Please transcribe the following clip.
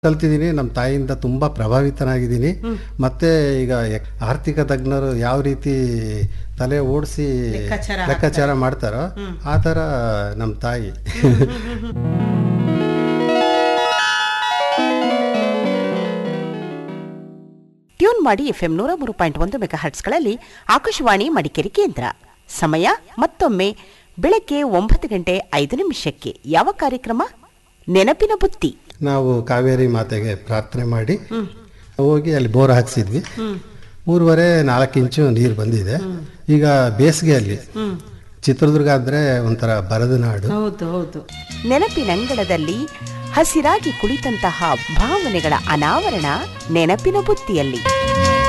ಕಲ್ತಿದ್ದೀನಿ ನಮ್ಮ ತಾಯಿಯಿಂದ ತುಂಬಾ ಪ್ರಭಾವಿತನಾಗಿದ್ದೀನಿ ಮತ್ತೆ ಈಗ ಎಕ್- ಆರ್ಥಿಕ ತಜ್ಞರು ಯಾವ ರೀತಿ ತಲೆ ಓಡಿಸಿ ಲೆಕ್ಕಾಚಾರ ಲೆಕ್ಕಾಚಾರ ಮಾಡ್ತಾರೋ ಆ ಥರ ನಮ್ಮ ತಾಯಿ ಟ್ಯೂನ್ ಮಾಡಿ ಎಫ್ಎಂ ನೂರ ಮೂರು ಪಾಯಿಂಟ್ ಒಂದು ಮೆಗಾ ಹರ್ಟ್ಸ್ಗಳಲ್ಲಿ ಆಕಾಶವಾಣಿ ಮಡಿಕೇರಿ ಕೇಂದ್ರ ಸಮಯ ಮತ್ತೊಮ್ಮೆ ಬೆಳಗ್ಗೆ ಒಂಬತ್ತು ಗಂಟೆ ಐದು ನಿಮಿಷಕ್ಕೆ ಯಾವ ಕಾರ್ಯಕ್ರಮ ನೆನಪಿನ ಬುತ್ತಿ ನಾವು ಕಾವೇರಿ ಮಾತೆಗೆ ಪ್ರಾರ್ಥನೆ ಮಾಡಿ ಹೋಗಿ ಅಲ್ಲಿ ಬೋರ್ ಹಾಕ್ಸಿದ್ವಿ ಮೂರುವರೆ ನಾಲ್ಕು ಇಂಚು ನೀರು ಬಂದಿದೆ ಈಗ ಬೇಸಿಗೆಯಲ್ಲಿ ಚಿತ್ರದುರ್ಗ ಅಂದ್ರೆ ಒಂಥರ ಬರದ ನಾಡು ಹೌದು ಹೌದು ನೆನಪಿನಂಗಳದಲ್ಲಿ ಹಸಿರಾಗಿ ಕುಳಿತಂತಹ ಭಾವನೆಗಳ ಅನಾವರಣ ನೆನಪಿನ ಬುತ್ತಿಯಲ್ಲಿ